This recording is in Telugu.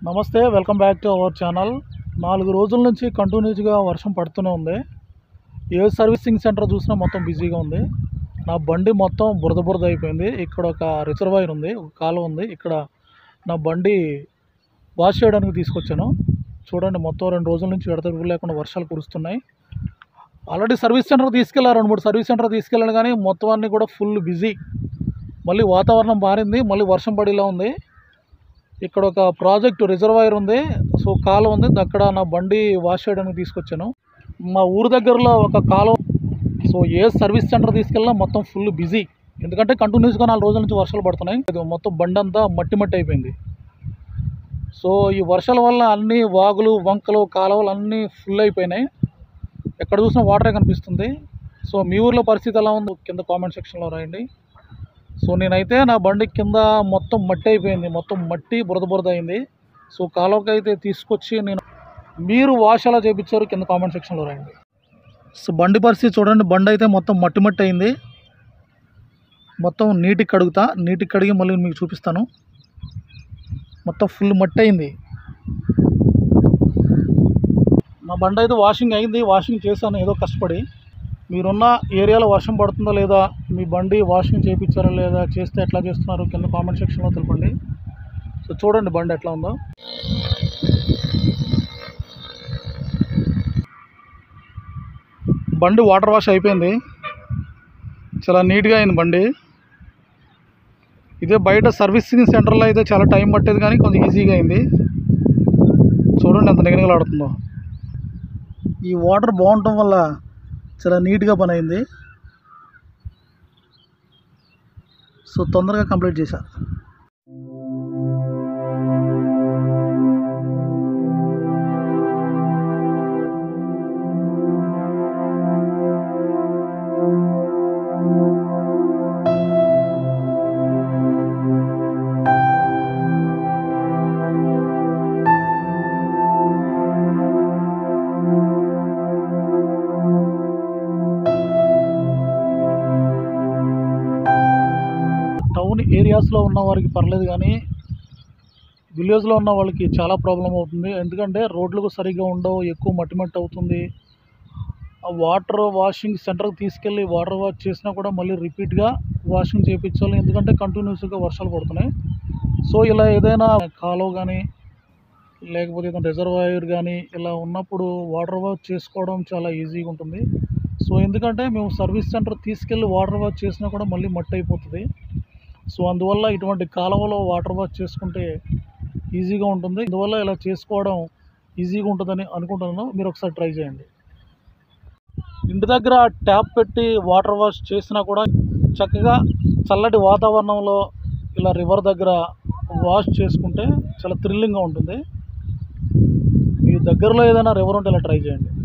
నమస్తే welcome back to our channel నాలుగు రోజుల నుంచి కంటిన్యూస్గా వర్షం పడుతూనే ఉంది ఏ సర్వీసింగ్ సెంటర్ చూసినా మొత్తం బిజీగా ఉంది నా బండి మొత్తం బురద బురద అయిపోయింది ఇక్కడ ఒక రిజర్వాయర్ ఉంది ఒక కాలువ ఉంది ఇక్కడ నా బండి వాష్ చేయడానికి తీసుకొచ్చాను చూడండి మొత్తం రెండు రోజుల నుంచి ఎడతెరుపు లేకుండా వర్షాలు కురుస్తున్నాయి ఆల్రెడీ సర్వీస్ సెంటర్ తీసుకెళ్ళారు రెండు మూడు సర్వీస్ సెంటర్ తీసుకెళ్ళాను కానీ మొత్తం అన్నీ కూడా ఫుల్ బిజీ మళ్ళీ వాతావరణం మారింది మళ్ళీ వర్షం పడేలా ఉంది ఇక్కడ ఒక ప్రాజెక్ట్ రిజర్వాయర్ ఉంది సో కాలువ ఉంది అక్కడ నా బండి వాష్ చేయడానికి తీసుకొచ్చాను మా ఊరు దగ్గరలో ఒక కాలువ సో ఏ సర్వీస్ సెంటర్ తీసుకెళ్ళినా మొత్తం ఫుల్ బిజీ ఎందుకంటే కంటిన్యూస్గా నాలుగు రోజుల నుంచి వర్షాలు పడుతున్నాయి ఇది మొత్తం బండి అంతా మట్టి మట్టి అయిపోయింది సో ఈ వర్షాల వల్ల అన్ని వాగులు వంకలు కాలువలు అన్నీ ఫుల్ అయిపోయినాయి ఎక్కడ చూసినా వాటరే కనిపిస్తుంది సో మీ ఊర్లో పరిస్థితి ఎలా ఉందో కింద కామెంట్ సెక్షన్లో రాయండి సో నేనైతే నా బండి కింద మొత్తం మట్టి అయిపోయింది మొత్తం మట్టి బురద బురద అయింది సో కాలువకి అయితే తీసుకొచ్చి నేను మీరు వాష్ ఎలా చేయించారు కింద కామెంట్ సెక్షన్లో రాయండి సో బండి పరిస్థితి చూడండి బండి అయితే మొత్తం మట్టి మట్టి అయింది మొత్తం నీటికి కడుగుతా నీటికి కడిగి మళ్ళీ మీకు చూపిస్తాను మొత్తం ఫుల్ మట్టి అయింది నా బండి అయితే వాషింగ్ అయింది వాషింగ్ చేశాను ఏదో కష్టపడి మీరున్న ఏరియాలో వర్షం పడుతుందా లేదా మీ బండి వాషింగ్ చేయించారా లేదా చేస్తే ఎట్లా చేస్తున్నారు కింద కామెంట్ సెక్షన్లో తెలపండి సో చూడండి బండి ఎట్లా ఉందో బండి వాటర్ వాష్ అయిపోయింది చాలా నీట్గా అయింది బండి ఇదే బయట సర్వీసింగ్ సెంటర్లో అయితే చాలా టైం పట్టేది కానీ కొంచెం ఈజీగా అయింది చూడండి ఎంత నిగనిగలాడుతుందో ఈ వాటర్ బాగుండటం వల్ల చాలా నీట్గా పని అయింది సో తొందరగా కంప్లీట్ చేశా టౌన్ ఏరియాస్లో ఉన్న వారికి పర్లేదు కానీ విలేజ్లో ఉన్న వాళ్ళకి చాలా ప్రాబ్లం అవుతుంది ఎందుకంటే రోడ్లకు సరిగ్గా ఉండవు ఎక్కువ మట్టి మట్టి అవుతుంది ఆ వాటర్ వాషింగ్ సెంటర్కి తీసుకెళ్ళి వాటర్ వాష్ చేసినా కూడా మళ్ళీ రిపీట్గా వాషింగ్ చేయించాలి ఎందుకంటే కంటిన్యూస్గా వర్షాలు పడుతున్నాయి సో ఇలా ఏదైనా కాలువ కానీ లేకపోతే ఏదైనా రిజర్వాయర్ కానీ ఇలా ఉన్నప్పుడు వాటర్ వాష్ చేసుకోవడం చాలా ఈజీగా ఉంటుంది సో ఎందుకంటే మేము సర్వీస్ సెంటర్ తీసుకెళ్ళి వాటర్ వాష్ చేసినా కూడా మళ్ళీ మట్టి అయిపోతుంది సో అందువల్ల ఇటువంటి కాలువలో వాటర్ వాష్ చేసుకుంటే ఈజీగా ఉంటుంది అందువల్ల ఇలా చేసుకోవడం ఈజీగా ఉంటుందని అనుకుంటున్నాను మీరు ఒకసారి ట్రై చేయండి ఇంటి దగ్గర ట్యాప్ పెట్టి వాటర్ వాష్ చేసినా కూడా చక్కగా చల్లటి వాతావరణంలో ఇలా రివర్ దగ్గర వాష్ చేసుకుంటే చాలా థ్రిల్లింగ్గా ఉంటుంది మీ దగ్గరలో ఏదైనా రివర్ ఉంటే ఇలా ట్రై చేయండి